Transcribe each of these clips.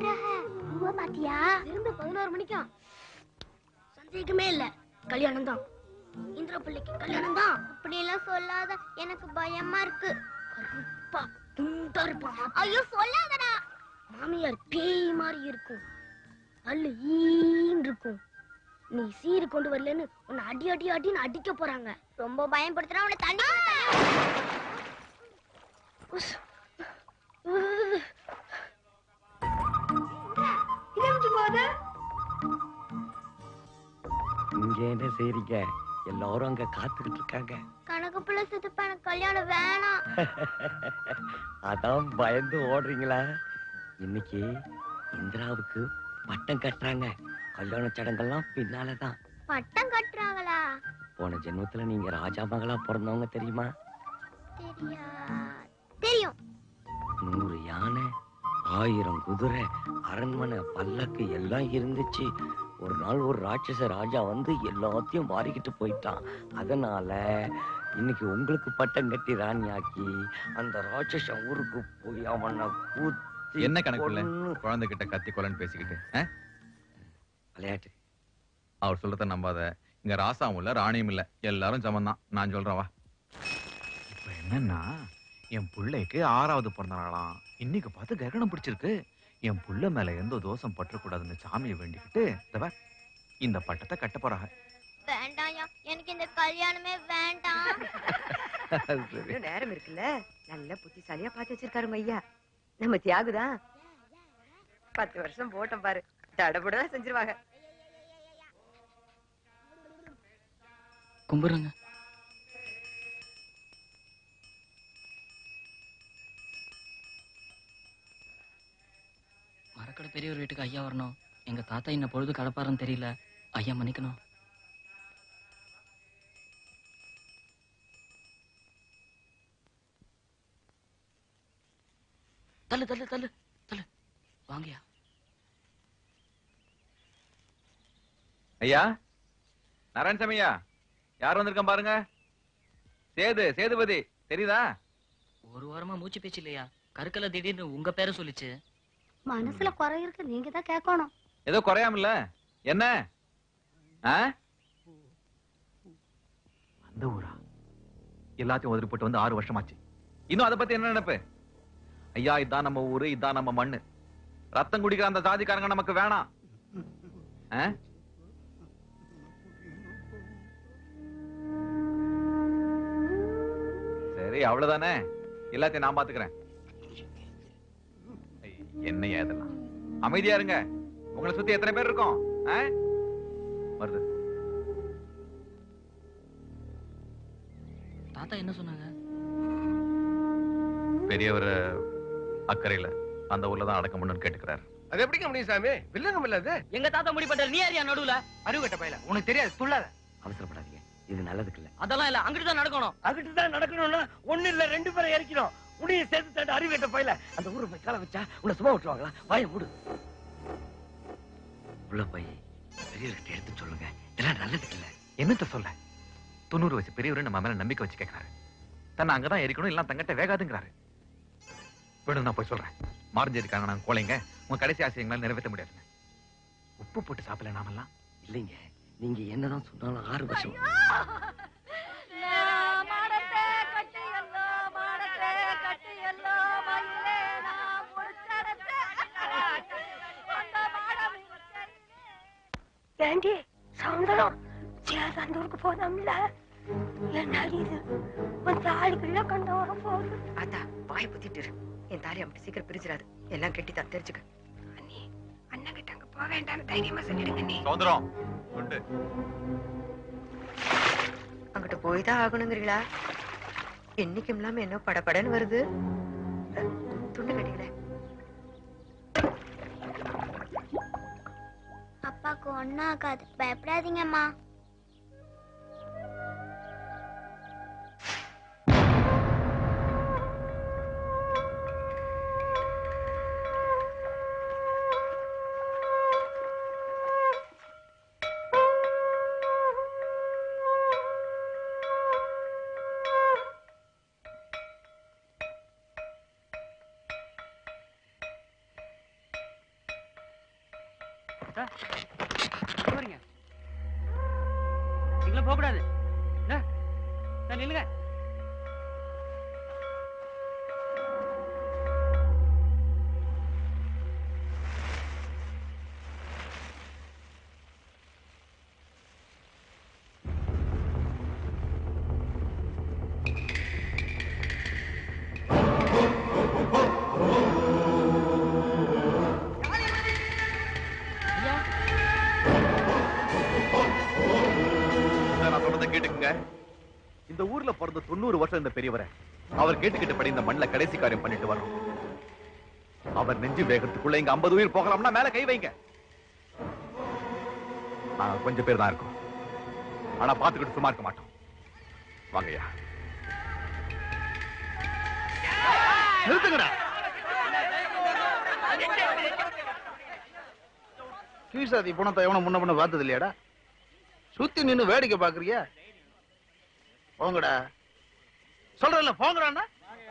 பூவ பாத்தியா திரும்ப பதினோரு மணிக்கும் சந்தேகமே இல்ல கல்யாணம் தான் இந்திர பிள்ளைக்கு கல்யாணம் தான் அப்படி எல்லாம் சொல்லாத எனக்கு பயமா இருக்கு கருப்பா துண்டா இருப்பான் ஐயோ சொல்லாதடா மாமியார் பேய் மாதிரி இருக்கும் பல்லு ஈன்னு இருக்கும் நீ சீரு கொண்டு வரலன்னு உன்னை அடி அடி அடின்னு அடிக்க போறாங்க ரொம்ப பயன்படுத்துறா உன்னை தண்ணி உஸ். உ. இங்க என்ன செய்றீங்க எல்லாரும் அங்க காத்துக்கிட்டு இருக்காங்க கணக்கு பிள்ளை சித்தப்ப எனக்கு கல்யாணம் வேணாம் அதான் பயந்து ஓடுறீங்களா இன்னைக்கு இந்திராவுக்கு பட்டம் கட்டுறாங்க கல்யாண சடங்கெல்லாம் பின்னாலதான் பட்டம் கட்டுறாங்களா போன ஜென்மத்துல நீங்க ராஜா மகளா பிறந்தவங்க தெரியுமா தெரியா தெரியும் நூறு யானை ஆயிரம் குதிரை அரண்மனை பல்லக்கு எல்லாம் இருந்துச்சு ஒரு நாள் ஒரு ராட்சச ராஜா வந்து எல்லாத்தையும் வாரிக்கிட்டு போயிட்டான் அதனால இன்னைக்கு உங்களுக்கு பட்டம் கட்டி ராணியாக்கி அந்த ராட்சசன் ஊருக்கு போய் அவனை கூத்தி என்ன கணக்குல கொன்னு- குழந்தைகிட்ட கத்தி கொலன்னு பேசிக்கிட்டு ஆ? விளையாட்டு அவர் சொல்றத நம்பாத இங்க ராசாவும் இல்ல ராணியும் இல்ல எல்லாரும் சமந்தான் நான் சொல்றேன் வா இப்ப என்னன்னா என் பிள்ளைக்கு ஆறாவது பிறந்த நாளாம் இன்னைக்கு பார்த்து கிரகணம் பிடிச்சிருக்கு என் புள்ள மேல எந்த தோஷம் பற்றக்கூடாதுன்னு சாமியை வேண்டிக்கிட்டு இந்த பார், இந்த பட்டத்தை கட்ட போறாங்க வேண்டாம்யா எனக்கு இந்த கல்யாணமே வேண்டாம் இன்னும் நேரம் இருக்குல்ல நல்ல புத்திசாலியா பார்த்து வச்சிருக்காரு ஐயா நம்ம தியாகுதான் பத்து வருஷம் போட்டோம் பாரு தடபுடதான் செஞ்சிருவாங்க கும்பிடுங்க மரக்கடை பெரியவர் வீட்டுக்கு ஐயா வரணும் எங்க தாத்தா இன்ன பொழுது கடப்பாருன்னு தெரியல ஐயா மன்னிக்கணும் தள்ளு தள்ளு தள்ளு தள்ளு வாங்கயா ஐயா நாராயணசாமி ஐயா யார் வந்திருக்கேன் பாருங்க சேது சேதுபதி தெரியுதா ஒரு வாரமா மூச்சு பேச்சு இல்லையா கருக்கல திடீர்னு உங்க பேரை சொல்லிச்சு மனசுல குறை இருக்கு நீங்க தான் கேட்கணும் ஏதோ குறையாமல என்ன ஆ? அந்த ஊரா எல்லாத்தையும் உதறி போட்டு வந்து ஆறு வருஷமாச்சு இன்னும் அதை பத்தி என்ன நினைப்பு ஐயா இதான் நம்ம ஊரு இதான் நம்ம மண்ணு ரத்தம் குடிக்கிற அந்த சாதிக்காரங்க நமக்கு வேணாம் ஆ? சரி அவ்வளவுதானே எல்லாத்தையும் நான் பாத்துக்கிறேன் ஐ, என்னய்யா இதெல்லாம் அமைதியா இருங்க உங்களை சுத்தி எத்தனை பேர் இருக்கோம் ஆ? வருது தாத்தா என்ன சொன்னாங்க பெரியவர் அக்கறையில அந்த ஊர்ல தான் அடக்கம் பண்ணுன்னு கேட்டுக்கிறாரு அது எப்படிங்க முடியும் சாமி வில்லங்கம் இல்ல அது எங்க தாத்தா முடி பண்ற நீ யாரியா நடுவுல அறிவு கட்ட பையல உனக்கு தெரியாது துள்ளாத அவசரப்படாதீங்க இது நல்லதுக்கு இல்ல அதெல்லாம் இல்ல அங்கிட்டு தான் நடக்கணும் அங்கிட்டு தான் நடக்கணும்னா ஒண்ணு இல்ல ரெண்டு பேரை இறக்கணும் உன்னையும் சேர்த்து தட்டு அறிவு கட்ட பையல அந்த ஊரை போய் கால வச்சா உன்னை சும்மா விட்டுருவாங்களா வாய மூடு உள்ள போய் பெரியவர்கிட்ட எடுத்து சொல்லுங்க இதெல்லாம் நல்லதுக்கு இல்ல என்னத்த சொல்ல தொண்ணூறு வயசு பெரியவரு நம்ம மேல நம்பிக்கை வச்சு கேட்கிறாரு தன்னை அங்கதான் எரிக்கணும் இல்ல தங்கிட்ட வேகாதுங்கிறாரு வேணும் நான் போய் சொல்றேன் மாரஞ்சேரிக்காங்க நாங்க கோழைங்க உங்க கடைசி ஆசை எங்களால நிறைவேற்ற முடியாதுங்க உப்பு போட்டு சாப்பிடல நாமெல்லாம் இல்லைங்க நீங்க என்னதான் சொன்னாலும் ஆறு வருஷம் ஏண்டி சவுந்தரம் சேதந்தூருக்கு போனோம்ல என்னடி இது உன் தாலிக்குள்ள கண்ட வர போகுது ஆத்தா வாய் புத்திட்டு இரு. என் தாலி அப்படி சீக்கிரம் பிரிச்சிடாது எல்லாம் கெட்டிதான் தெரிஞ்சுக்க அண்ணி அண்ணன் கிட்ட அங்க போக வேண்டாம்னு தைரியமா சொல்லிடுங்க நீ சௌந்தரம் உண்டு அங்கிட்ட போய் தான் ஆகணுங்கிறீங்களா என்னைக்கும் இல்லாம என்ன படபடன்னு வருது அஹ், துண்டு கட்டிக்கல அப்பாக்கு ஒன்னும் ஆகாது பயப்படாதீங்கம்மா போறீங்க நீங்களும் போக கூடாது நில்லுங்க இதை நான் சொல்றதை கேட்டுக்குங்க இந்த ஊர்ல பிறந்த தொண்ணூறு வருஷம் இந்த பெரியவரை அவர் கேட்டுக்கிட்டு படி இந்த மண்ணில் கடைசி காரியம் பண்ணிட்டு வரோம் அவர் நெஞ்சு வேகத்துக்குள்ள இங்க ஐம்பது உயிர் போகலாம்னா மேல கை வைங்க நாங்க கொஞ்சம் பேர் தான் இருக்கோம் ஆனா பாத்துக்கிட்டு சும்மா இருக்க மாட்டோம் வாங்கய்யா நிறுத்துங்கடா கீழ்சாதி பணத்தை எவனும் முன்ன பண்ண பார்த்தது இல்லையாடா சுத்தி நின்னு வேடிக்கை பாக்குறியா போங்கடா சொல்றேன்ல போங்கடாண்ணா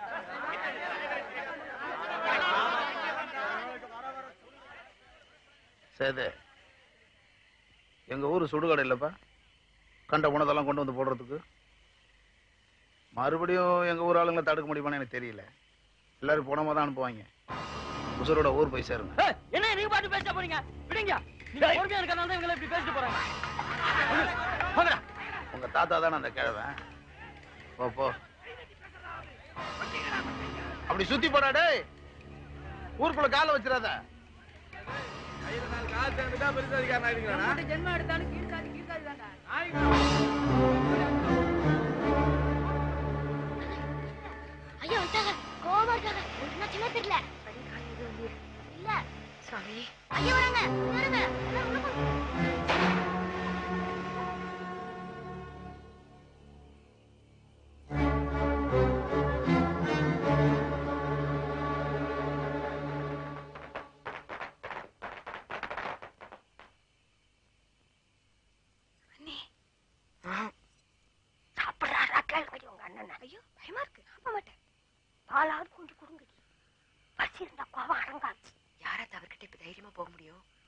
சேது எங்க ஊரு சுடுகாடு இல்லப்பா கண்ட உணதெல்லாம் கொண்டு வந்து போடுறதுக்கு மறுபடியும் எங்க ஊர் ஆளுங்களை தடுக்க முடியுமான்னு எனக்கு தெரியல எல்லாரும் போனமா தான் அனுப்புவாங்க உசுரோட ஊர் போய் சேருங்க ஏய், என்ன நீங்க பாட்டு பேச போறீங்க விடுங்க நீங்க பொறுமையா இருக்கறனால தான் இவங்க இப்படி பேசிட்டு போறாங்க போங்கடா. உங்க தாத்தா தானே அந்த கிழவன் போ போ அப்படி சுத்தி போடா டேய் ஊருக்குள்ள கால வச்சிடாத ஜென்மம் எடுத்தாலும் கீழ்காது கீழ்காது தான்டா ஐயா வந்துட்டாங்க கோவமா இருக்காங்க என்ன சின்ன தெரியல இல்ல சாமி ஐயா வராங்க வராங்க எல்லாம் உள்ள போங்க. சாப்பிடுறாரா கேள்வி உங்க அண்ணன் ஐயோ பயமா இருக்கு சாப்பிட மாட்டேன் பாலாவது கொஞ்சம் கொடுங்க பசி இருந்தா கோவம் அடங்காது யாராவது அவர்கிட்ட இப்ப தைரியமா போக முடியும்